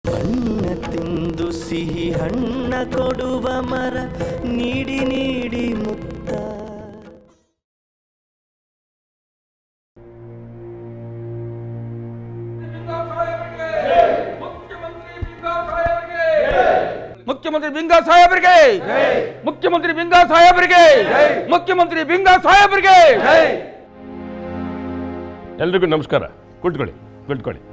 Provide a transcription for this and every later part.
ಹಣ್ಣ ತಿಂದು ಸಿಹಿ ಹಣ್ಣ ಕೊಡುವ ಮರ ನೀಡಿ ನೀಡಿ ಮುಕ್ತ ಮುಖ್ಯಮಂತ್ರಿ ಬಿಂಗಾ ಸಾಹೇಬರಿಗೆ ಮುಖ್ಯಮಂತ್ರಿ ಬಿಂಗಾ ಸಾಹೇಬರಿಗೆ ಮುಖ್ಯಮಂತ್ರಿ ಬಿಂಗಾ ಸಾಹೇಬರಿಗೆ ಎಲ್ರಿಗೂ ನಮಸ್ಕಾರ ಕುತ್ಕೊಳ್ಳಿ ಕುತ್ಕೊಳ್ಳಿ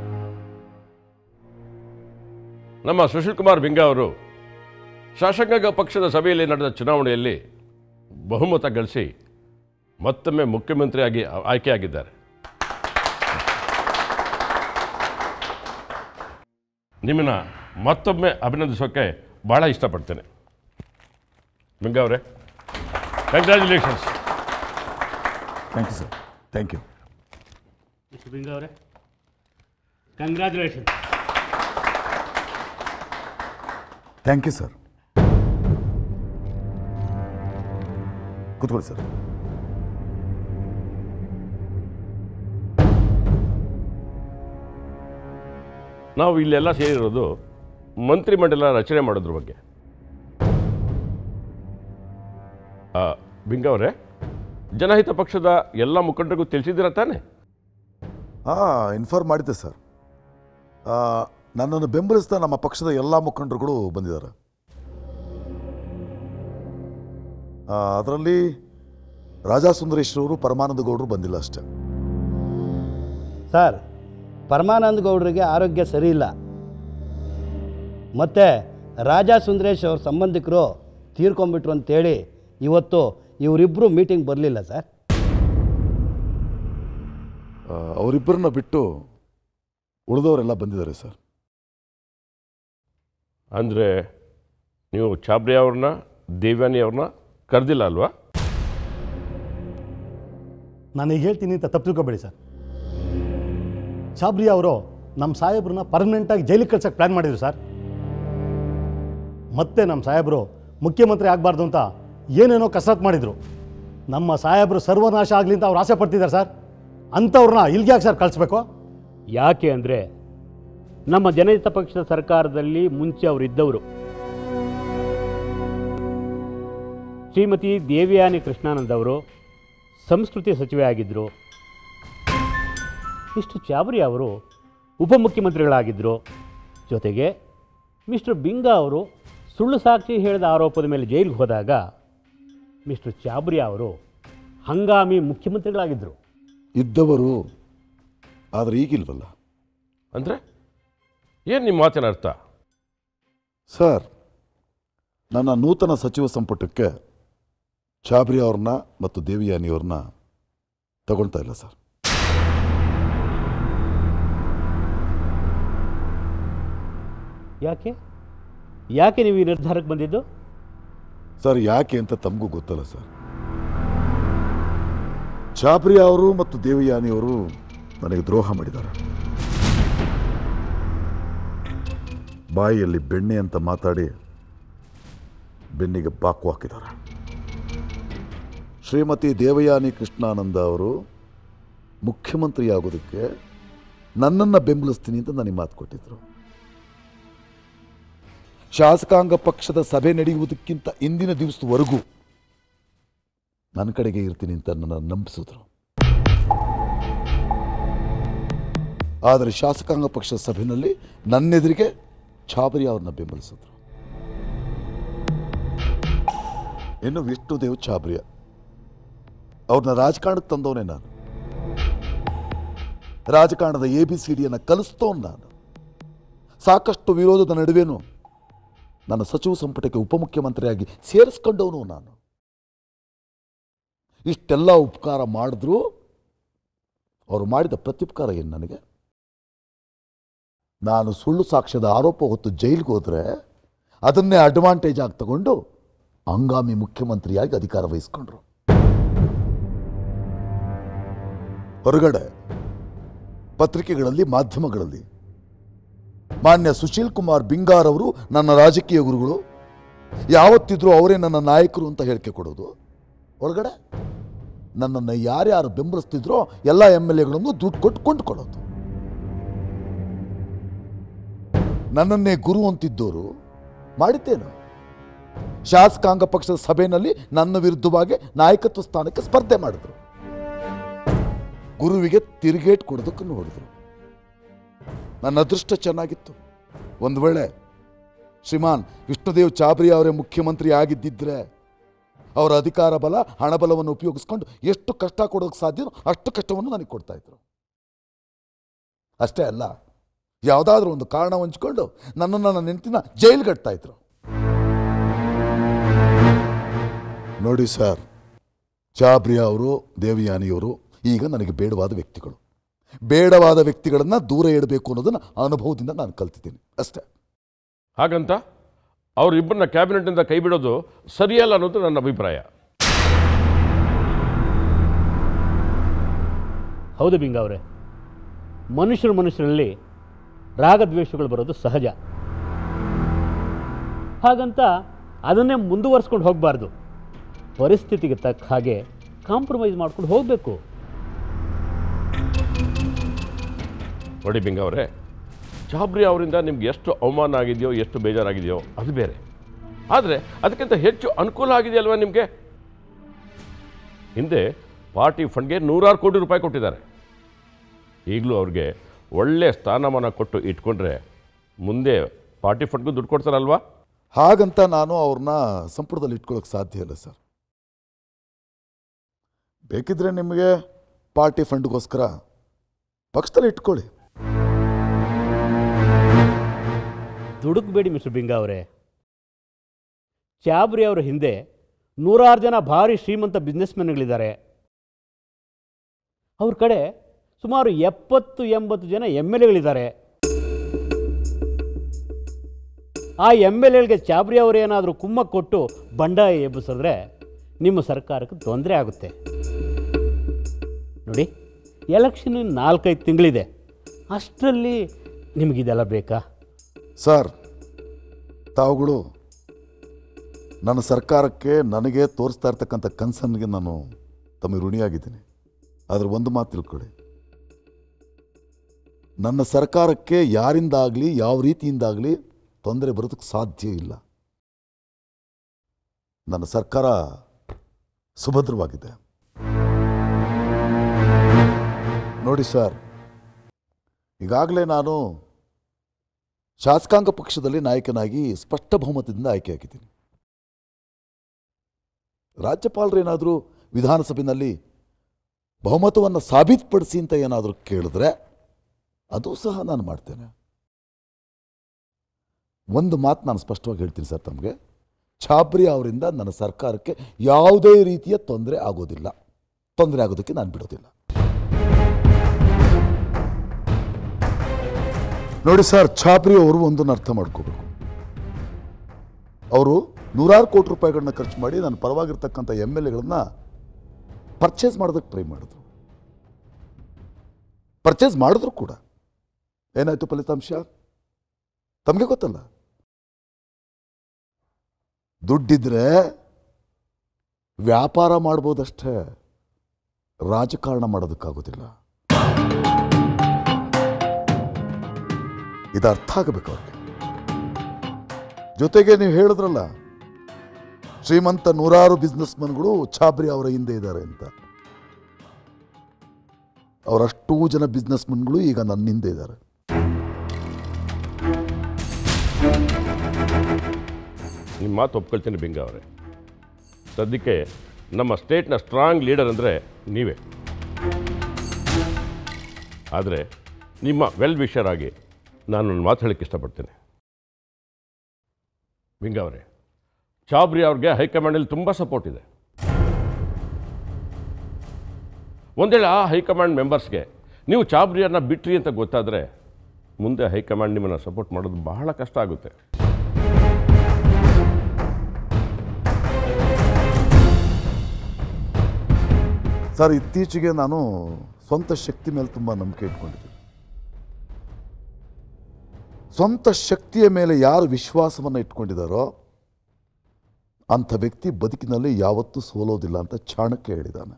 ನಮ್ಮ ಸುಶೀಲ್ ಕುಮಾರ್ ಬಿಂಗಾ ಅವರು ಶಾಸಕಾಂಗ ಪಕ್ಷದ ಸಭೆಯಲ್ಲಿ ನಡೆದ ಚುನಾವಣೆಯಲ್ಲಿ ಬಹುಮತ ಗಳಿಸಿ ಮತ್ತೊಮ್ಮೆ ಮುಖ್ಯಮಂತ್ರಿಯಾಗಿ ಆಯ್ಕೆಯಾಗಿದ್ದಾರೆ ನಿಮ್ಮನ್ನ ಮತ್ತೊಮ್ಮೆ ಅಭಿನಂದಿಸೋಕೆ ಭಾಳ ಇಷ್ಟಪಡ್ತೇನೆ ಬಿಂಗಾ ಅವರೇ congratulations thank you sir thank you mister Binga ಅವರೇ ಕಂಗ್ರ್ಯಾಚುಲೇಷನ್ ಥ್ಯಾಂಕ್ ಯು ಸರ್ ಕೂತ್ಕೊಳ್ಳಿ ಸರ್ ನಾವು ಇಲ್ಲೆಲ್ಲ ಸೇರಿರೋದು ಮಂತ್ರಿಮಂಡಲ ರಚನೆ ಮಾಡೋದ್ರ ಬಗ್ಗೆ ಆ, ಬಿಂಗ ಅವರೇ ಜನಹಿತ ಪಕ್ಷದ ಎಲ್ಲ ಮುಖಂಡರಿಗೂ ತಿಳಿಸಿದ್ದೀರಾ ತಾನೆ ಹಾಂ ಇನ್ಫಾರ್ಮ್ ಮಾಡಿದ್ದೆ ಸರ್ ಆ, ನನ್ನನ್ನು ಬೆಂಬಲಿಸ್ತಾ ನಮ್ಮ ಪಕ್ಷದ ಎಲ್ಲ ಮುಖಂಡರುಗಳು ಬಂದಿದ್ದಾರೆ ಅದರಲ್ಲಿ ರಾಜಾ ಸುಂದರೇಶ್ವರವರು ಪರಮಾನಂದ ಗೌಡರು ಬಂದಿಲ್ಲ ಅಷ್ಟೇ ಸರ್ ಪರಮಾನಂದ ಗೌಡರಿಗೆ ಆರೋಗ್ಯ ಸರಿ ಇಲ್ಲ ಮತ್ತು ರಾಜಾ ಸುಂದರೇಶ್ ಅವ್ರ ಸಂಬಂಧಿಕರು ತೀರ್ಕೊಂಬಿಟ್ರು ಅಂತೇಳಿ ಇವತ್ತು ಇವರಿಬ್ಬರು ಮೀಟಿಂಗ್ ಬರಲಿಲ್ಲ ಸರ್ ಆ, ಅವರಿಬ್ಬರನ್ನ ಬಿಟ್ಟು ಉಳಿದವರೆಲ್ಲ ಬಂದಿದ್ದಾರೆ ಸರ್ ಅಂದರೆ ನೀವು ಚಾಬ್ರಿ ಅವ್ರನ್ನ ದೇವ್ಯಾನಿ ಅವ್ರನ್ನ ಕರೆದಿಲ್ಲ ಅಲ್ವಾ ನಾನು ಈಗ ಹೇಳ್ತೀನಿ ಅಂತ ತಪ್ಪು ತಿಳ್ಕೊಬೇಡಿ ಸರ್ ಶಾಬ್ರಿ ಅವರು ನಮ್ಮ ಸಾಹೇಬ್ರನ್ನ ಪರ್ಮನೆಂಟಾಗಿ ಜೈಲಿಗೆ ಕಳ್ಸಕ್ಕೆ ಪ್ಲ್ಯಾನ್ ಮಾಡಿದ್ರು ಸರ್ ಮತ್ತೆ ನಮ್ಮ ಸಾಹೇಬರು ಮುಖ್ಯಮಂತ್ರಿ ಆಗಬಾರ್ದು ಅಂತ ಏನೇನೋ ಕಸರತ್ತು ಮಾಡಿದರು ನಮ್ಮ ಸಾಹೇಬರು ಸರ್ವನಾಶ ಆಗಲಿ ಅಂತ ಅವ್ರು ಆಸೆ ಪಡ್ತಿದ್ದಾರೆ ಸರ್ ಅಂಥವ್ರನ್ನ ಇಲ್ಲಿಗೆ ಯಾಕೆ ಸರ್ ಕಳಿಸ್ಬೇಕು ಯಾಕೆ ಅಂದರೆ ನಮ್ಮ ಜನಹಿತ ಪಕ್ಷದ ಸರ್ಕಾರದಲ್ಲಿ ಮುಂಚೆ ಅವರಿದ್ದವರು ಶ್ರೀಮತಿ ದೇವಯಾನಿ ಕೃಷ್ಣಾನಂದ್ ಅವರು ಸಂಸ್ಕೃತಿ ಸಚಿವೆ ಆಗಿದ್ದರು ಮಿಸ್ಟರ್ ಚಾಬ್ರಿ ಅವರು ಉಪಮುಖ್ಯಮಂತ್ರಿಗಳಾಗಿದ್ದರು ಜೊತೆಗೆ ಮಿಸ್ಟರ್ ಬಿಂಗಾ ಅವರು ಸುಳ್ಳು ಸಾಕ್ಷಿ ಹೇಳಿದ ಆರೋಪದ ಮೇಲೆ ಜೈಲಿಗೆ ಹೋದಾಗ ಮಿಸ್ಟರ್ ಚಾಬ್ರಿ ಅವರು ಹಂಗಾಮಿ ಮುಖ್ಯಮಂತ್ರಿಗಳಾಗಿದ್ದರು ಇದ್ದವರು ಆದರೆ ಈಗಿಲ್ವಲ್ಲ ಅಂದರೆ ಏನು ನಿಮ್ಮ ಮಾತಿನ ಅರ್ಥ ಸರ್ ನನ್ನ ನೂತನ ಸಚಿವ ಸಂಪುಟಕ್ಕೆ ಚಾಬ್ರಿ ಅವ್ರನ್ನ ಮತ್ತು ದೇವಿಯಾನಿ ಅವ್ರನ್ನ ತಗೊಳ್ತಾ ಇಲ್ಲ ಸರ್ ಯಾಕೆ ಯಾಕೆ ನೀವು ಈ ನಿರ್ಧಾರಕ್ಕೆ ಬಂದಿದ್ದು ಸರ್ ಯಾಕೆ ಅಂತ ತಮಗೂ ಗೊತ್ತಲ್ಲ ಸರ್ ಚಾಬ್ರಿ ಅವರು ಮತ್ತು ದೇವಯಾನಿ ಅವರು ನನಗೆ ದ್ರೋಹ ಮಾಡಿದ್ದಾರೆ ಬಾಯಿಯಲ್ಲಿ ಬೆಣ್ಣೆ ಅಂತ ಮಾತಾಡಿ ಬೆನ್ನಿಗೆ ಬಾಕು ಹಾಕಿದ್ದಾರೆ ಶ್ರೀಮತಿ ದೇವಯಾನಿ ಕೃಷ್ಣಾನಂದ ಅವರು ಮುಖ್ಯಮಂತ್ರಿ ಆಗೋದಕ್ಕೆ ನನ್ನನ್ನು ಬೆಂಬಲಿಸ್ತೀನಿ ಅಂತ ನನಗೆ ಮಾತು ಕೊಟ್ಟಿದ್ರು ಶಾಸಕಾಂಗ ಪಕ್ಷದ ಸಭೆ ನಡೆಯುವುದಕ್ಕಿಂತ ಇಂದಿನ ದಿವಸದವರೆಗೂ ನನ್ನ ಕಡೆಗೆ ಇರ್ತೀನಿ ಅಂತ ನನ್ನ ನಂಬಿಸಿದ್ರು ಆದರೆ ಶಾಸಕಾಂಗ ಪಕ್ಷದ ಸಭೆಯಲ್ಲಿ ನನ್ನೆದುರಿಗೆ ಛಾಬರಿ ಅವ್ರನ್ನ ಬೆಂಬಲಿಸಿದ್ರು ಇನ್ನು ವಿಷ್ಣುದೇವ್ ಛಾಬ್ರಿಯ ಅವ್ರನ್ನ ರಾಜಕಾರಣಕ್ಕೆ ತಂದವನೇ ನಾನು ರಾಜಕಾರಣದ ಎ ಬಿ ಸಿ ಡಿಯನ್ನು ಕಲಿಸ್ತವನು ನಾನು ಸಾಕಷ್ಟು ವಿರೋಧದ ನಡುವೆನೂ ನನ್ನ ಸಚಿವ ಸಂಪುಟಕ್ಕೆ ಉಪಮುಖ್ಯಮಂತ್ರಿಯಾಗಿ ಸೇರಿಸ್ಕೊಂಡವನು ನಾನು ಇಷ್ಟೆಲ್ಲ ಉಪಕಾರ ಮಾಡಿದ್ರು ಅವರು ಮಾಡಿದ ಪ್ರತ್ಯುಪಕಾರ ಏನು ನನಗೆ ನಾನು ಸುಳ್ಳು ಸಾಕ್ಷ್ಯದ ಆರೋಪ ಹೊತ್ತು ಜೈಲಿಗೆ ಹೋದರೆ ಅದನ್ನೇ ಅಡ್ವಾಂಟೇಜ್ ಆಗಿ ತಗೊಂಡು ಹಂಗಾಮಿ ಮುಖ್ಯಮಂತ್ರಿಯಾಗಿ ಅಧಿಕಾರ ವಹಿಸ್ಕೊಂಡ್ರು ಹೊರಗಡೆ ಪತ್ರಿಕೆಗಳಲ್ಲಿ ಮಾಧ್ಯಮಗಳಲ್ಲಿ ಮಾನ್ಯ ಸುಶೀಲ್ ಕುಮಾರ್ ಬಿಂಗಾರ್ ಅವರು ನನ್ನ ರಾಜಕೀಯ ಗುರುಗಳು ಯಾವತ್ತಿದ್ರೂ ಅವರೇ ನನ್ನ ನಾಯಕರು ಅಂತ ಹೇಳಿಕೆ ಕೊಡೋದು ಒಳಗಡೆ ನನ್ನನ್ನು ಯಾರ್ಯಾರು ಬೆಂಬಲಿಸ್ತಿದ್ರೋ ಎಲ್ಲ ಎಮ್ ಎಲ್ ಎಗಳನ್ನು ದುಡ್ಡು ಕೊಟ್ಟು ಕೊಂಡ್ಕೊಳ್ಳೋದು ನನ್ನನ್ನೇ ಗುರು ಅಂತಿದ್ದೋರು ಮಾಡಿದ್ದೇನು ಶಾಸಕಾಂಗ ಪಕ್ಷದ ಸಭೆಯಲ್ಲಿ ನನ್ನ ವಿರುದ್ಧವಾಗಿ ನಾಯಕತ್ವ ಸ್ಥಾನಕ್ಕೆ ಸ್ಪರ್ಧೆ ಮಾಡಿದ್ರು ಗುರುವಿಗೆ ತಿರುಗೇಟ್ ಕೊಡೋದಕ್ಕೆ ನೋಡಿದ್ರು ನನ್ನ ಅದೃಷ್ಟ ಚೆನ್ನಾಗಿತ್ತು ಒಂದು ವೇಳೆ ಶ್ರೀಮಾನ್ ವಿಷ್ಣುದೇವ್ ಚಾಬ್ರಿ ಅವರೇ ಮುಖ್ಯಮಂತ್ರಿ ಆಗಿದ್ದಿದ್ರೆ ಅವರ ಅಧಿಕಾರ ಬಲ ಹಣಬಲವನ್ನು ಉಪಯೋಗಿಸ್ಕೊಂಡು ಎಷ್ಟು ಕಷ್ಟ ಕೊಡೋಕೆ ಸಾಧ್ಯವೋ ಅಷ್ಟು ಕಷ್ಟವನ್ನು ನನಗೆ ಕೊಡ್ತಾ ಇದ್ರು ಅಷ್ಟೇ ಅಲ್ಲ ಯಾವುದಾದ್ರೂ ಒಂದು ಕಾರಣ ಹಂಚ್ಕೊಂಡು ನನ್ನನ್ನು ನನ್ನ ಹೆಂಡತಿನ ಜೈಲ್ಗಟ್ತಾ ಇದ್ರು ನೋಡಿ ಸರ್ ಚಾಬ್ರಿಯಾ ಅವರು ದೇವಯಾನಿಯವರು ಈಗ ನನಗೆ ಬೇಡವಾದ ವ್ಯಕ್ತಿಗಳು ಬೇಡವಾದ ವ್ಯಕ್ತಿಗಳನ್ನು ದೂರ ಇಡಬೇಕು ಅನ್ನೋದನ್ನ ಅನುಭವದಿಂದ ನಾನು ಕಲ್ತಿದ್ದೀನಿ ಅಷ್ಟೇ ಹಾಗಂತ ಅವರಿಬ್ಬರನ್ನ ಕ್ಯಾಬಿನೆಟ್ನಿಂದ ಕೈ ಬಿಡೋದು ಸರಿಯಲ್ಲ ಅನ್ನೋದು ನನ್ನ ಅಭಿಪ್ರಾಯ ಹೌದು ಬಿಂಗ ಅವರೇ ಮನುಷ್ಯರು ಮನುಷ್ಯರಲ್ಲಿ ರಾಗದ್ವೇಷಗಳು ಬರೋದು ಸಹಜ ಹಾಗಂತ ಅದನ್ನೇ ಮುಂದುವರಿಸ್ಕೊಂಡು ಹೋಗಬಾರ್ದು ಪರಿಸ್ಥಿತಿಗೆ ತಕ್ಕ ಹಾಗೆ ಕಾಂಪ್ರಮೈಸ್ ಮಾಡ್ಕೊಂಡು ಹೋಗಬೇಕು ನೋಡಿ ಬಿಂಗ ಅವರೇ ಚಾಬ್ರಿ ಅವರಿಂದ ನಿಮ್ಗೆ ಎಷ್ಟು ಅವಮಾನ ಆಗಿದೆಯೋ ಎಷ್ಟು ಬೇಜಾರಾಗಿದೆಯೋ ಅದು ಬೇರೆ ಆದರೆ ಅದಕ್ಕಿಂತ ಹೆಚ್ಚು ಅನುಕೂಲ ಆಗಿದೆಯಲ್ವಾ ನಿಮಗೆ ಹಿಂದೆ ಪಾರ್ಟಿ ಫಂಡ್ಗೆ ನೂರಾರು ಕೋಟಿ ರೂಪಾಯಿ ಕೊಟ್ಟಿದ್ದಾರೆ ಈಗಲೂ ಅವ್ರಿಗೆ ಒಳ್ಳೆಯ ಸ್ಥಾನಮಾನ ಕೊಟ್ಟು ಇಟ್ಕೊಂಡ್ರೆ ಮುಂದೆ ಪಾರ್ಟಿ ಫಂಡ್ಗೂ ದುಡ್ಡು ಕೊಡ್ತಾರಲ್ವಾ ಹಾಗಂತ ನಾನು ಅವ್ರನ್ನ ಸಂಪುಟದಲ್ಲಿ ಇಟ್ಕೊಳ್ಳೋಕೆ ಸಾಧ್ಯ ಇಲ್ಲ ಸರ್ ಬೇಕಿದ್ರೆ ನಿಮಗೆ ಪಾರ್ಟಿ ಫಂಡ್ಗೋಸ್ಕರ ಪಕ್ಷದಲ್ಲಿ ಇಟ್ಕೊಳ್ಳಿ ದುಡುಕ್ಬೇಡಿ ಮಿಸ್ಟರ್ ಬಿಂಗ ಅವರೇ ಚಾಬ್ರಿ ಅವರ ಹಿಂದೆ ನೂರಾರು ಜನ ಭಾರಿ ಶ್ರೀಮಂತ ಬಿಸ್ನೆಸ್ಮೆನ್ಗಳಿದ್ದಾರೆ ಅವ್ರ ಕಡೆ ಸುಮಾರು ಎಪ್ಪತ್ತು ಎಂಬತ್ತು ಜನ ಎಮ್ ಎಲ್ ಎಗಳಿದ್ದಾರೆ ಆ ಎಮ್ ಎಲ್ ಎಲ್ಗೆ ಚಾಬ್ರಿ ಅವರೇನಾದರೂ ಕುಮ್ಮ ಕೊಟ್ಟು ಬಂಡಾಯ ಎಬ್ಬಿಸಿದ್ರೆ ನಿಮ್ಮ ಸರ್ಕಾರಕ್ಕೆ ತೊಂದರೆ ಆಗುತ್ತೆ ನೋಡಿ ಎಲೆಕ್ಷನ್ ನಾಲ್ಕೈದು ತಿಂಗಳಿದೆ ಅಷ್ಟರಲ್ಲಿ ನಿಮಗಿದೆಲ್ಲ ಬೇಕಾ ಸರ್ ತಾವುಗಳು ನನ್ನ ಸರ್ಕಾರಕ್ಕೆ ನನಗೆ ತೋರಿಸ್ತಾ ಇರ್ತಕ್ಕಂಥ ಕನ್ಸನ್ಗೆ ನಾನು ತಮಗೆ ಋಣಿಯಾಗಿದ್ದೀನಿ ಆದರೆ ಒಂದು ಮಾತು ತಿಳ್ಕೊಳ್ಳಿ ನನ್ನ ಸರ್ಕಾರಕ್ಕೆ ಯಾರಿಂದಾಗಲಿ ಯಾವ ರೀತಿಯಿಂದಾಗಲಿ ತೊಂದರೆ ಬರೋದಕ್ಕೆ ಸಾಧ್ಯ ಇಲ್ಲ ನನ್ನ ಸರ್ಕಾರ ಸುಭದ್ರವಾಗಿದೆ ನೋಡಿ ಸರ್ ಈಗಾಗಲೇ ನಾನು ಶಾಸಕಾಂಗ ಪಕ್ಷದಲ್ಲಿ ನಾಯಕನಾಗಿ ಸ್ಪಷ್ಟ ಬಹುಮತದಿಂದ ಆಯ್ಕೆಯಾಗಿದ್ದೀನಿ ರಾಜ್ಯಪಾಲರು ಏನಾದರೂ ವಿಧಾನಸಭೆಯಲ್ಲಿ ಬಹುಮತವನ್ನು ಸಾಬೀತುಪಡಿಸಿ ಅಂತ ಏನಾದರೂ ಕೇಳಿದ್ರೆ ಅದು ಸಹ ನಾನು ಮಾಡ್ತೇನೆ ಒಂದು ಮಾತು ನಾನು ಸ್ಪಷ್ಟವಾಗಿ ಹೇಳ್ತೀನಿ ಸರ್ ತಮಗೆ ಛಾಬ್ರಿ ಅವರಿಂದ ನನ್ನ ಸರ್ಕಾರಕ್ಕೆ ಯಾವುದೇ ರೀತಿಯ ತೊಂದರೆ ಆಗೋದಿಲ್ಲ ತೊಂದರೆ ಆಗೋದಕ್ಕೆ ನಾನು ಬಿಡೋದಿಲ್ಲ ನೋಡಿ ಸರ್ ಛಾಬ್ರಿ ಅವರು ಒಂದನ್ನು ಅರ್ಥ ಮಾಡ್ಕೋಬೇಕು ಅವರು ನೂರಾರು ಕೋಟಿ ರೂಪಾಯಿಗಳನ್ನ ಖರ್ಚು ಮಾಡಿ ನನ್ನ ಪರವಾಗಿರ್ತಕ್ಕಂಥ ಎಮ್ ಎಲ್ ಎಗಳನ್ನ ಪರ್ಚೇಸ್ ಮಾಡೋದಕ್ಕೆ ಟ್ರೈ ಮಾಡಿದ್ರು ಪರ್ಚೇಸ್ ಮಾಡಿದ್ರು ಕೂಡ ಏನಾಯ್ತು ಫಲಿತಾಂಶ ತಮಗೆ ಗೊತ್ತಲ್ಲ ದುಡ್ಡಿದ್ರೆ ವ್ಯಾಪಾರ ಮಾಡ್ಬೋದಷ್ಟೇ ರಾಜಕಾರಣ ಮಾಡೋದಕ್ಕಾಗೋದಿಲ್ಲ ಇದು ಅರ್ಥ ಆಗಬೇಕು ಅವ್ರಿಗೆ ಜೊತೆಗೆ ನೀವು ಹೇಳಿದ್ರಲ್ಲ ಶ್ರೀಮಂತ ನೂರಾರು ಬಿಸ್ನೆಸ್ಮನ್ಗಳು ಛಾಬ್ರಿ ಅವರ ಹಿಂದೆ ಇದ್ದಾರೆ ಅಂತ ಅವರಷ್ಟೂ ಜನ ಬಿಸ್ನೆಸ್ಮನ್ಗಳು ಈಗ ನನ್ನ ಹಿಂದೆ ಇದ್ದಾರೆ ನಿಮ್ಮ ಮಾತು ಒಪ್ಕೊಳ್ತೀನಿ ಬಿಂಗ ಅವರೇ ಸದ್ಯಕ್ಕೆ ನಮ್ಮ ಸ್ಟೇಟ್ನ ಸ್ಟ್ರಾಂಗ್ ಲೀಡರ್ ಅಂದರೆ ನೀವೇ ಆದರೆ ನಿಮ್ಮ ವೆಲ್ ವಿಷರ್ ಆಗಿ ನಾನು ಒಂದು ಮಾತು ಹೇಳಕ್ಕೆ ಇಷ್ಟಪಡ್ತೇನೆ ಬಿಂಗ ಅವರೇ ಚಾಬ್ರಿ ಅವ್ರಿಗೆ ಹೈಕಮಾಂಡಲ್ಲಿ ತುಂಬ ಸಪೋರ್ಟ್ ಇದೆ ಒಂದೇಳೆ ಆ ಹೈಕಮಾಂಡ್ ಮೆಂಬರ್ಸ್ಗೆ ನೀವು ಚಾಬ್ರಿಯನ್ನ ಬಿಟ್ರಿ ಅಂತ ಗೊತ್ತಾದರೆ ಮುಂದೆ ಹೈಕಮಾಂಡ್ ನಿಮ್ಮನ್ನು ಸಪೋರ್ಟ್ ಮಾಡೋದು ಬಹಳ ಕಷ್ಟ ಆಗುತ್ತೆ ಸರ್ ಇತ್ತೀಚೆಗೆ ನಾನು ಸ್ವಂತ ಶಕ್ತಿ ಮೇಲೆ ತುಂಬ ನಂಬಿಕೆ ಇಟ್ಕೊಂಡಿದ್ದೀನಿ ಸ್ವಂತ ಶಕ್ತಿಯ ಮೇಲೆ ಯಾರು ವಿಶ್ವಾಸವನ್ನು ಇಟ್ಕೊಂಡಿದ್ದಾರೋ ಅಂಥ ವ್ಯಕ್ತಿ ಬದುಕಿನಲ್ಲಿ ಯಾವತ್ತೂ ಸೋಲೋದಿಲ್ಲ ಅಂತ ಚಾಣಕ್ಯ ಹೇಳಿದ್ದಾನೆ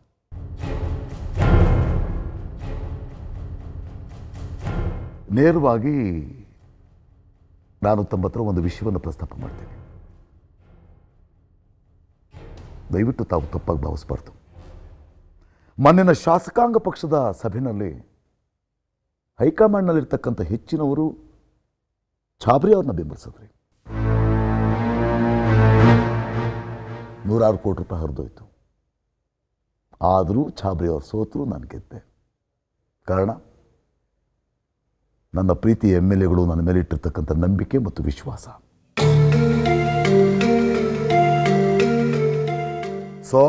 ನೇರವಾಗಿ ನಾನು ತಮ್ಮ ಹತ್ರ ಒಂದು ವಿಷಯವನ್ನು ಪ್ರಸ್ತಾಪ ಮಾಡ್ತೇನೆ ದಯವಿಟ್ಟು ತಾವು ತಪ್ಪಾಗಿ ಭಾವಿಸಬಾರ್ದು ಮೊನ್ನಿನ ಶಾಸಕಾಂಗ ಪಕ್ಷದ ಸಭೆಯಲ್ಲಿ ಹೈಕಮಾಂಡ್ನಲ್ಲಿರ್ತಕ್ಕಂಥ ಹೆಚ್ಚಿನವರು ಛಾಬ್ರಿ ಅವ್ರನ್ನ ಬೆಂಬಲಿಸಿದ್ರಿ ನೂರಾರು ಕೋಟಿ ರೂಪಾಯಿ ಹರಿದೋಯ್ತು ಆದರೂ ಛಾಬ್ರಿ ಅವ್ರು ಸೋತರು ನಾನು ಗೆದ್ದೆ ಕಾರಣ ನನ್ನ ಪ್ರೀತಿ ಎಮ್ ಎಲ್ ಎಗಳು ನನ್ನ ಮೇಲೆ ಇಟ್ಟಿರ್ತಕ್ಕಂಥ ನಂಬಿಕೆ ಮತ್ತು ವಿಶ್ವಾಸ ಸೊ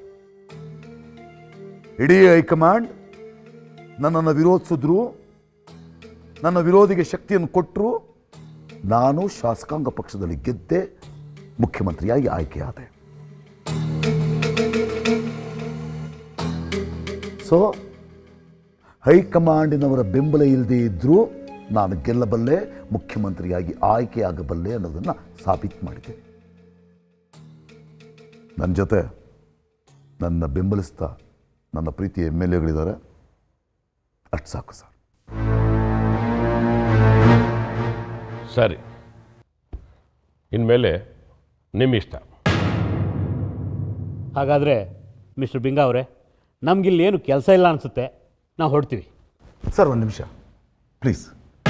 ಇಡೀ ಹೈಕಮಾಂಡ್ ನನ್ನನ್ನು ವಿರೋಧಿಸಿದ್ರು ನನ್ನ ವಿರೋಧಿಗೆ ಶಕ್ತಿಯನ್ನು ಕೊಟ್ಟರು ನಾನು ಶಾಸಕಾಂಗ ಪಕ್ಷದಲ್ಲಿ ಗೆದ್ದೆ ಮುಖ್ಯಮಂತ್ರಿಯಾಗಿ ಆಯ್ಕೆಯಾದೆ ಸೊ ಹೈಕಮಾಂಡಿನವರ ಬೆಂಬಲ ಇಲ್ಲದೆ ಇದ್ದರೂ ನಾನು ಗೆಲ್ಲಬಲ್ಲೆ ಮುಖ್ಯಮಂತ್ರಿಯಾಗಿ ಆಯ್ಕೆಯಾಗಬಲ್ಲೆ ಅನ್ನೋದನ್ನು ಸಾಬೀತು ಮಾಡಿದ್ದೇನೆ ನನ್ನ ಜೊತೆ ನನ್ನ ಬೆಂಬಲಿಸ್ತಾ ನನ್ನ ಪ್ರೀತಿ ಎಮ್ ಎಲ್ ಎಗಳಿದ್ದಾರೆ ಅಷ್ಟು ಸಾಕು ಸರ್ ಸರಿ ಇನ್ಮೇಲೆ ನಿಮ್ಮ ಇಷ್ಟ ಹಾಗಾದರೆ ಮಿಸ್ಟರ್ ಬಿಂಗ ಅವರೇ ನಮಗಿಲ್ಲಿ ಏನು ಕೆಲಸ ಇಲ್ಲ ಅನಿಸುತ್ತೆ ನಾವು ಹೊರಡ್ತೀವಿ ಸರ್ ಒಂದು ನಿಮಿಷ ಪ್ಲೀಸ್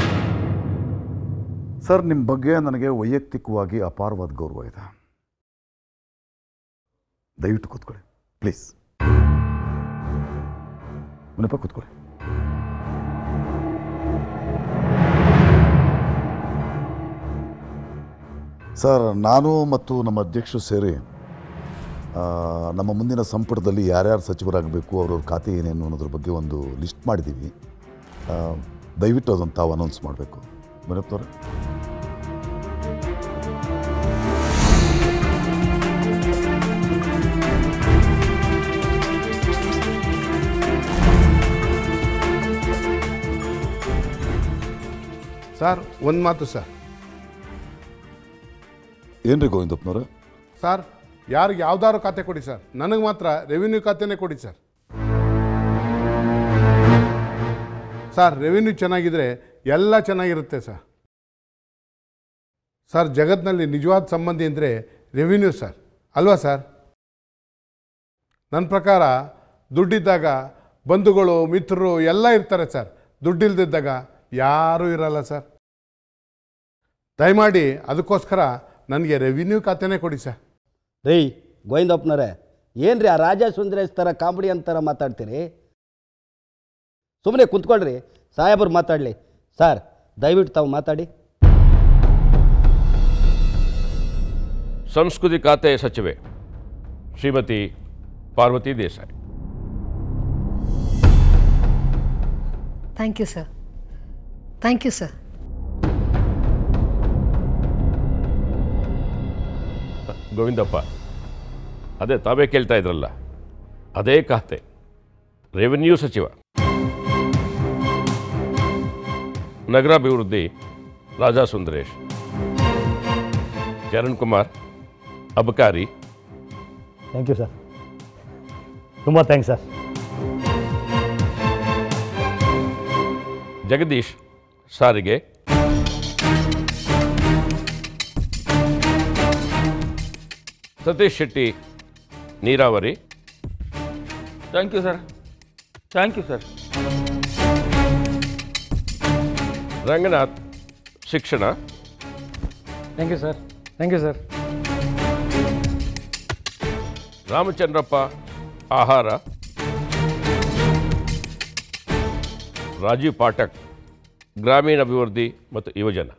ಸರ್ ನಿಮ್ಮ ಬಗ್ಗೆ ನನಗೆ ವೈಯಕ್ತಿಕವಾಗಿ ಅಪಾರವಾದ ಗೌರವ ಇದೆ ದಯವಿಟ್ಟು ಕೂತ್ಕೊಳ್ಳಿ ಪ್ಲೀಸ್ ಮುನಪ್ಪ ಕೂತ್ಕೊಳ್ಳಿ ಸರ್ ನಾನು ಮತ್ತು ನಮ್ಮ ಅಧ್ಯಕ್ಷರು ಸೇರಿ ಆ, ನಮ್ಮ ಮುಂದಿನ ಸಂಪುಟದಲ್ಲಿ ಯಾರ್ಯಾರು ಸಚಿವರಾಗಬೇಕು ಅವ್ರವ್ರ ಖಾತೆ ಏನೇನು ಅನ್ನೋದ್ರ ಬಗ್ಗೆ ಒಂದು ಲಿಸ್ಟ್ ಮಾಡಿದ್ದೀವಿ ಆ, ದಯವಿಟ್ಟು ಅದನ್ನು ತಾವು ಅನೌನ್ಸ್ ಮಾಡಬೇಕು ಬರಪ್ತವ್ರೆ ಸರ್ ಒಂದು ಮಾತು ಸರ್ ಏನ್ರಿ ಗೋವಿಂದಪ್ಪನವ್ರೆ ಸರ್ ಯಾರಿಗೆ ಯಾವ್ದಾದ್ರು ಖಾತೆ ಕೊಡಿ ಸರ್ ನನಗೆ ಮಾತ್ರ ರೆವಿನ್ಯೂ ಖಾತೆನೇ ಕೊಡಿ ಸರ್ ಸರ್ ರೆವಿನ್ಯೂ ಚೆನ್ನಾಗಿದ್ರೆ ಎಲ್ಲ ಚೆನ್ನಾಗಿರುತ್ತೆ ಸರ್ ಸರ್ ಜಗತ್ನಲ್ಲಿ ನಿಜವಾದ ಸಂಬಂಧಿ ಅಂದರೆ ರೆವಿನ್ಯೂ ಸರ್ ಅಲ್ವಾ ಸರ್ ನನ್ನ ಪ್ರಕಾರ ದುಡ್ಡಿದ್ದಾಗ ಬಂಧುಗಳು ಮಿತ್ರರು ಎಲ್ಲ ಇರ್ತಾರೆ ಸರ್ ದುಡ್ಡಿಲ್ದಿದ್ದಾಗ ಯಾರೂ ಇರಲ್ಲ ಸರ್ ದಯಮಾಡಿ ಅದಕ್ಕೋಸ್ಕರ ನನಗೆ ರೆವಿನ್ಯೂ ಖಾತೆನೇ ಕೊಡಿ ಸರ್ ರೀ ಗೋವಿಂದಪ್ಪನವರೇ ಏನು ರೀ ಆ ರಾಜ ಸುಂದರೇಶ್ ಥರ ಕಾಮಿಡಿ ಅಂತಾರ ಮಾತಾಡ್ತೀರಿ ಸುಮ್ಮನೆ ಕುಂತ್ಕೊಳ್ರಿ ಸಾಹೇಬರು ಮಾತಾಡಲಿ ಸರ್ ದಯವಿಟ್ಟು ತಾವು ಮಾತಾಡಿ ಸಂಸ್ಕೃತಿ ಖಾತೆ ಸಚಿವೆ Shrimati Parvati Desai thank you sir thank you sir Govindappa ಅದೇ ತಾವೇ ಕೇಳ್ತಾ ಇದ್ರಲ್ಲ ಅದೇ ಖಾತೆ ರೆವಿನ್ಯೂ ಸಚಿವ ನಗರಾಭಿವೃದ್ಧಿ ರಾಜಾ ಸುಂದರೇಶ್ ಚರಣ್ ಕುಮಾರ್ ಅಬಕಾರಿ ಥ್ಯಾಂಕ್ ಯು ಸರ್ ತುಂಬ ಥ್ಯಾಂಕ್ಸ್ ಸರ್ ಜಗದೀಶ್ ಸಾರಿಗೆ ಸತೀಶ್ ಶೆಟ್ಟಿ ನೀರಾವರಿ thank you sir thank you sir Ranganath ಶಿಕ್ಷಣ thank you sir thank you sir Ramachandrappa ಆಹಾರ ರಾಜೀವ್ ಪಾಠಕ್ ಗ್ರಾಮೀಣ ಅಭಿವೃದ್ಧಿ ಮತ್ತು ಯುವಜನ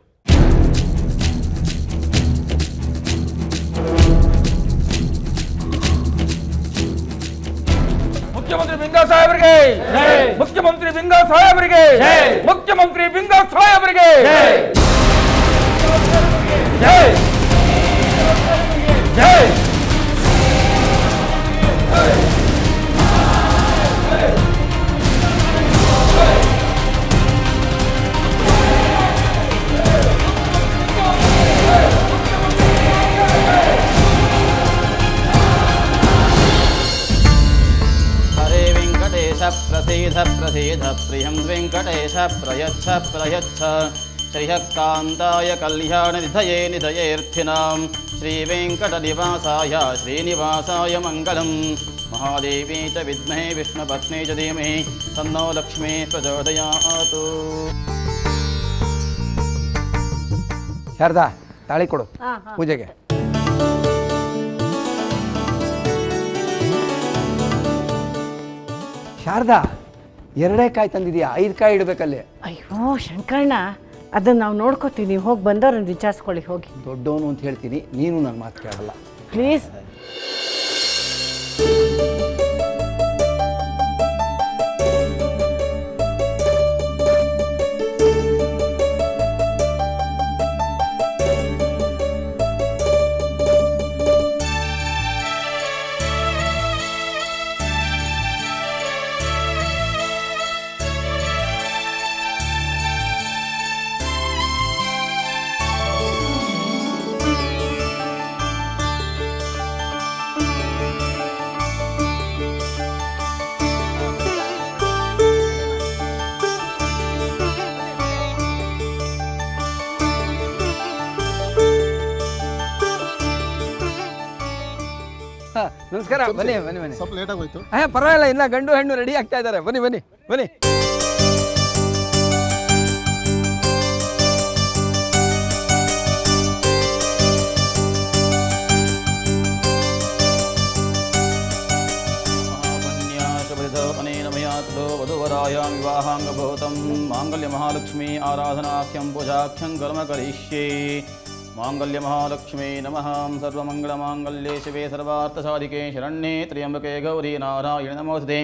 ಮುಖ್ಯಮಂತ್ರಿ ಬಿಂಗಾ ಸಾಹೇಬರಿಗೆ ಮುಖ್ಯಮಂತ್ರಿ ಬಿಂಗಾ ಸಾಹೇಬರಿಗೆ ಮುಖ್ಯಮಂತ್ರಿ ಬಿಂಗಾ ಸಾಹೇಬರಿಗೆ ಜೈ ಜೈ हरे वेङ्कटेश प्रसीद प्रसीद प्रियं वेङ्कटेश प्रयच्छ प्रयच्छ श्रीहकान्ताय कल्याणनिधये निधयेऽर्थिनां श्रीवेङ्कटनिवासाय श्रीनिवासाय मङ्गलं महादेवी च विद्महे विष्णुपत्नी च धीमहि तन्नो लक्ष्मी प्रचोदयातु ಶಾರದಾ ತಾಳಿ ಕೊಡು ಪೂಜೆಗೆ ಶಾರದಾ ಎರಡೇ ಕಾಯಿ ತಂದಿದ್ಯಾ ಐದು ಕಾಯಿ ಇಡಬೇಕಲ್ಲಿ ಅಯ್ಯೋ ಶಂಕರಣ್ಣ ಅದನ್ನ ನಾವು ನೋಡ್ಕೋತೀವಿ ನೀವು ಹೋಗಿ ಬಂದವ್ರನ್ನ ವಿಚಾರಿಸ್ಕೊಳ್ಳಿ ಹೋಗಿ ದೊಡ್ಡವನು ಅಂತ ಹೇಳ್ತೀನಿ ನೀನು ನನ್ನ ಮಾತು ಕೇಳಲ್ಲ ಪ್ಲೀಸ್ ಹಾ, ನಮಸ್ಕಾರ ಬನ್ನಿ ಬನ್ನಿ ಬನ್ನಿ ಸ್ವಲ್ಪ ಲೇಟ್ ಆಗೋಯ್ತು ಹಾ ಪರವಾಗಿಲ್ಲ ಇನ್ನ ಗಂಡು ಹೆಣ್ಣು ರೆಡಿ ಆಗ್ತಾ ಇದ್ದಾರೆ ಬನ್ನಿ ಬನ್ನಿ ಬನ್ನಿ अनेन मया ततो वधूवरायां विवाहाङ्गभूतं माङ्गल्यमहालक्ष्मी आराधनाख्यं पूजाख्यं कर्म करिष्ये माङ्गल्यमहालक्ष्मी नमः सर्वमङ्गलमाङ्गल्ये शिवे सर्वार्थसाधिके शरण्ये त्र्यम्बके गौरी नारायण नमोऽस्ते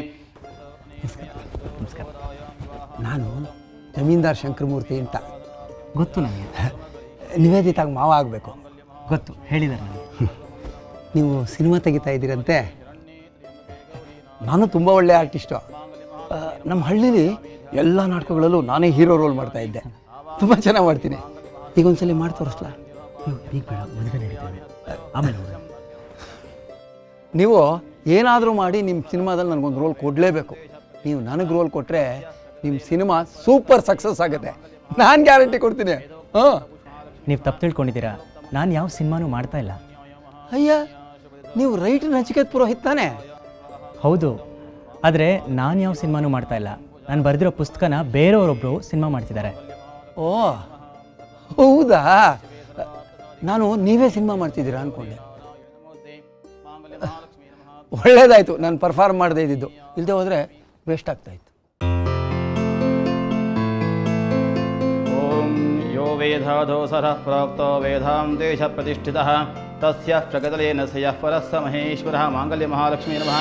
ನಾನು ಜಮೀನ್ದಾರ್ ಶಂಕರಮೂರ್ತಿ ಅಂತ ಗೊತ್ತು ನನಗೆ ನಿವೇದಿತಾಗ ಮಾವ ಆಗಬೇಕು ಗೊತ್ತು ಹೇಳಿದ್ದಾರೆ ನನಗೆ ನೀವು ಸಿನಿಮಾ ತೆಗಿತಾ ಇದ್ದೀರಂತೆ ನಾನು ತುಂಬ ಒಳ್ಳೆ ಆರ್ಟಿಸ್ಟು ಆ, ನಮ್ಮ ಹಳ್ಳಿಲಿ ಎಲ್ಲ ನಾಟಕಗಳಲ್ಲೂ ನಾನೇ ಹೀರೋ ರೋಲ್ ಮಾಡ್ತಾ ಇದ್ದೆ ತುಂಬ ಚೆನ್ನಾಗಿ ಮಾಡ್ತೀನಿ ಈಗ ಒಂದ್ಸಲಿ ಮಾಡಿ ತೋರಿಸ್ಲಾ ಈಗ ಬೇಡ ಮದುವೆ ನಡೀತೇವೆ ಆಮೇಲೆ ನೋಡೋಣ. ನೀವು ಏನಾದರೂ ಮಾಡಿ ನಿಮ್ಮ ಸಿನಿಮಾದಲ್ಲಿ ನನಗೊಂದು ರೋಲ್ ಕೊಡಲೇಬೇಕು ನೀವು ನನಗೆ ರೋಲ್ ಕೊಟ್ಟರೆ ನಿಮ್ಮ ಸಿನಿಮಾ ಸೂಪರ್ ಸಕ್ಸಸ್ ಆಗುತ್ತೆ ನಾನು ಗ್ಯಾರಂಟಿ ಕೊಡ್ತೀನಿ ಹಾಂ ನೀವು ತಪ್ಪು ತಿಳ್ಕೊಂಡಿದ್ದೀರಾ ನಾನು ಯಾವ ಸಿನಿಮಾನೂ ಮಾಡ್ತಾ ಇಲ್ಲ ಅಯ್ಯ ನೀವು ರೈಟ್ ನಚಿಕೇತ್ ಪುರೋಹಿತ್ ತಾನೇ ಹೌದು ಆದರೆ ನಾನು ಯಾವ ಸಿನಿಮಾನೂ ಮಾಡ್ತಾ ಇಲ್ಲ ನಾನು ಬರೆದಿರೋ ಪುಸ್ತಕನ ಬೇರೆಯವರೊಬ್ಬರು ಸಿನಿಮಾ ಮಾಡ್ತಿದ್ದಾರೆ ಓ ಹೌದಾ ನಾನು ನೀವೇ ಸಿನಿಮಾ ಮಾಡ್ತಿದ್ದೀರಾ ಅಂದ್ಕೊಂಡೆ ಒಳ್ಳೇದಾಯಿತು ನಾನು ಪರ್ಫಾರ್ಮ್ ಮಾಡದೇ ಇದ್ದಿದ್ದು ಇಲ್ಲದೆ ಹೋದರೆ ವೇಸ್ಟ್ ಆಗ್ತಾಯಿತ್ತು ॐ यो वेधाधोसरः प्रोक्तो वेदान्ते च प्रतिष्ठितः तस्य प्रगतलेन स यः परः स महेश्वरः माङ्गल्यमहालक्ष्मी नमः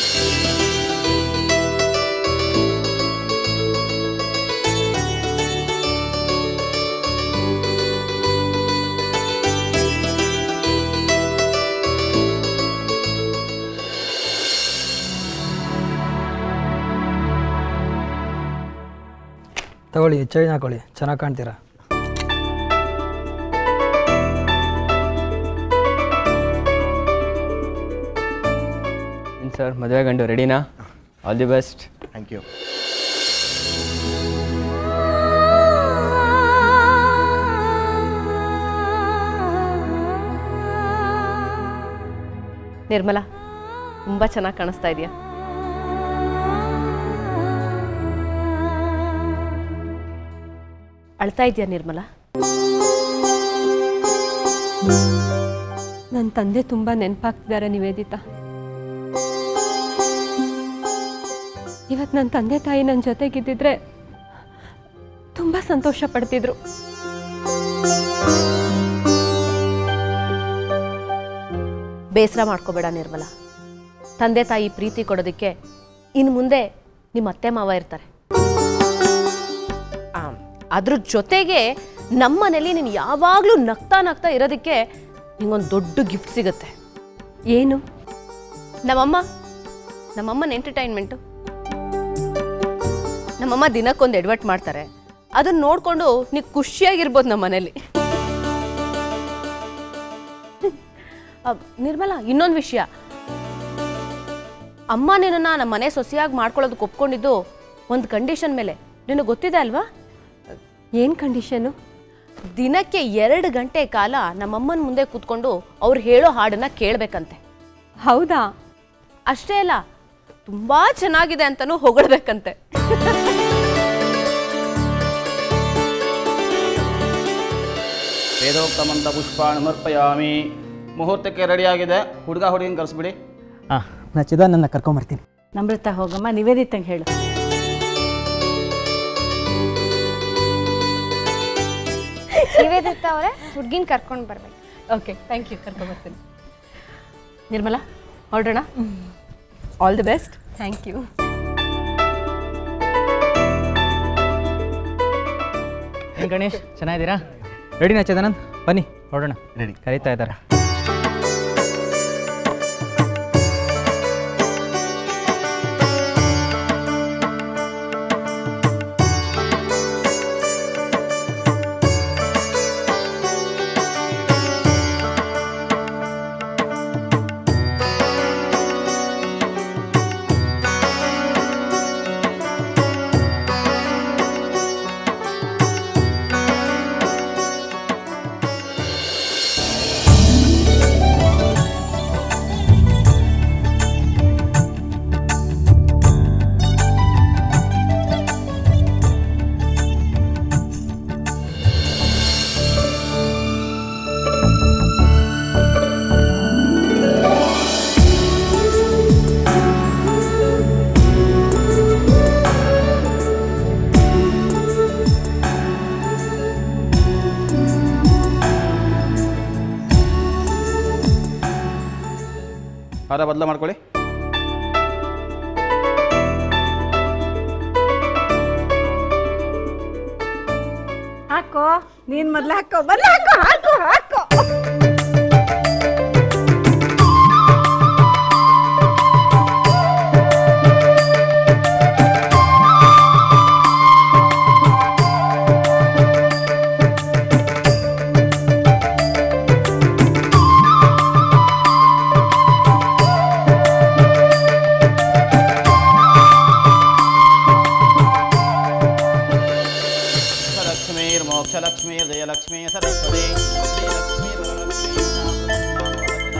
ತಗೊಳ್ಳಿ ಚೈನ್ ಹಾಕೊಳ್ಳಿ ಚೆನ್ನಾಗಿ ಕಾಣ್ತೀರಾ ಏನು ಸರ್ ಮದುವೆ ಗಂಡು ರೆಡಿನಾ all the best thank you Nirmala ತುಂಬ ಚೆನ್ನಾಗಿ ಕಾಣಿಸ್ತಾ ಇದೆಯಾ ಅಳ್ತಾ ಇದೆಯಾ ನಿರ್ಮಲಾ ನನ್ನ ತಂದೆ ತುಂಬ ನೆನಪಾಗ್ತಿದ್ದಾರೆ ನಿವೇದಿತಾ ಇವತ್ತು ನನ್ನ ತಂದೆ ತಾಯಿ ನನ್ನ ಜೊತೆಗಿದ್ದಿದ್ರೆ ತುಂಬ ಸಂತೋಷ ಪಡ್ತಿದ್ರು ಬೇಸರ ಮಾಡ್ಕೋಬೇಡ ನಿರ್ಮಲಾ ತಂದೆ ತಾಯಿ ಪ್ರೀತಿ ಕೊಡೋದಕ್ಕೆ ಇನ್ನು ಮುಂದೆ ನಿಮ್ಮ ಅತ್ತೆ ಮಾವ ಇರ್ತಾರೆ ಆ, ಅದ್ರ ಜೊತೆಗೆ ನಮ್ಮ ಮನೇಲಿ ನೀನು ಯಾವಾಗಲೂ ನಗ್ತಾ ನಗ್ತಾ ಇರೋದಕ್ಕೆ ನಿಂಗೊಂದು ದೊಡ್ಡ ಗಿಫ್ಟ್ ಸಿಗುತ್ತೆ ಏನು ನಮ್ಮಮ್ಮ ನಮ್ಮಮ್ಮನ ಎಂಟರ್ಟೈನ್ಮೆಂಟು ನಮ್ಮಮ್ಮ ದಿನಕ್ಕೊಂದು ಎಡ್ವರ್ಟ್ ಮಾಡ್ತಾರೆ ಅದನ್ನ ನೋಡಿಕೊಂಡು ನೀವು ಖುಷಿಯಾಗಿರ್ಬೋದು ನಮ್ಮ ಮನೇಲಿ ಆ, ನಿರ್ಮಲಾ ಇನ್ನೊಂದು ವಿಷಯ ಅಮ್ಮ ನಿನ್ನನ್ನು ನಮ್ಮ ಮನೆ ಸೊಸೆಯಾಗಿ ಮಾಡ್ಕೊಳ್ಳೋದಕ್ಕೆ ಒಪ್ಕೊಂಡಿದ್ದು ಒಂದು ಕಂಡೀಷನ್ ಮೇಲೆ ನಿನಗೆ ಗೊತ್ತಿದೆ ಅಲ್ವಾ ಏನು ಕಂಡೀಷನು ದಿನಕ್ಕೆ ಎರಡು ಗಂಟೆ ಕಾಲ ನಮ್ಮಮ್ಮನ ಮುಂದೆ ಕೂತ್ಕೊಂಡು ಅವ್ರು ಹೇಳೋ ಹಾಡನ್ನ ಕೇಳಬೇಕಂತೆ ಹೌದಾ ಅಷ್ಟೇ ಅಲ್ಲ ತುಂಬಾ ಚೆನ್ನಾಗಿದೆ ಅಂತಲೂ ಹೊಗಳ್ಬೇಕಂತೆ ವೇದೋಕ್ತಮಂತ ಪುಷ್ಪಾಣಿ ಸಮರ್ಪಯಾಮಿ ಮುಹೂರ್ತಕ್ಕೆ ರೆಡಿಯಾಗಿದೆ ಹುಡುಗ ಹುಡುಗಿನ ಕರೆಸ್ಬಿಡಿ ಹಾಂ ನಾ ಚಿದಾನನ್ನ ಕರ್ಕೊಂಬರ್ತೀನಿ ನಮ್ರತ ಹೋಗಮ್ಮ ನಿವೇದಿತಂಗೆ ಹೇಳು ನಿವೇದಿತ ಅವರೇ ಹುಡ್ಗಿನ ಕರ್ಕೊಂಡು ಬರ್ಬೇಕು ಓಕೆ ಥ್ಯಾಂಕ್ ಯು ಕರ್ಕೊಂಬರ್ತೀನಿ ನಿರ್ಮಲಾ ಹೊರಡೋಣ all the best thank you ಏನು ಗಣೇಶ್ ಚೆನ್ನಾಗಿದ್ದೀರಾ ರೆಡಿನಾ ಚಿದಾನಂದ್ ಬನ್ನಿ ಹೊರಡೋಣ ರೆಡಿ ಕರೀತಾ ಇದ್ದಾರೆ ಹಾರ ಬದಲ ಮಾಡ್ಕೊಳ್ಳಿ ಹಾಕೋ ನೀನ್ ಮೊದ್ಲು ಹಾಕೋ ಮೊದ್ಲು ಹಾಕೋ ಹಾಕೋ ಹಾಕೋ ಲಕ್ಷ್ಮೀ ಜಯಲಕ್ಷ್ಮೀ ಸರಸ್ವತಿ ಶ್ರೀಲಕ್ಷ್ಮೀ ವರಲಕ್ಷ್ಮೀ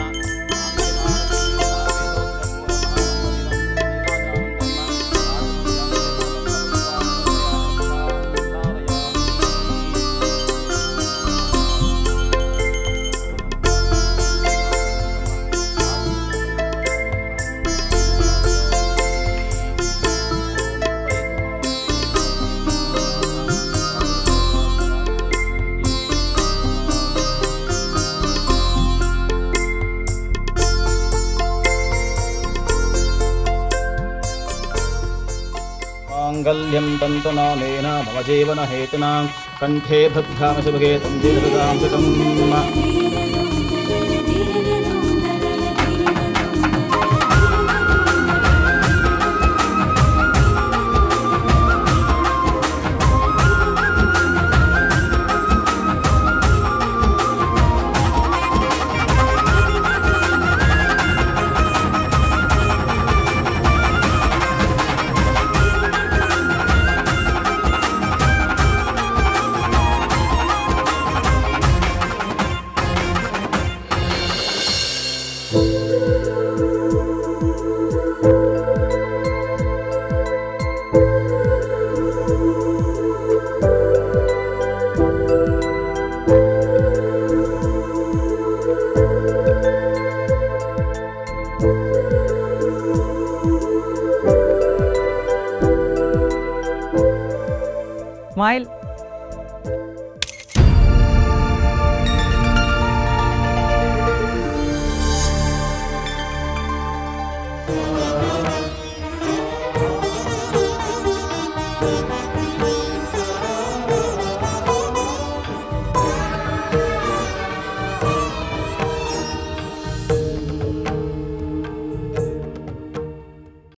माङ्गल्यं तन्तुनानेन मम जीवनहेतुना कण्ठे भद्रामशुभगे तं दीर्घकांसकम् ಸ್ಮೈಲ್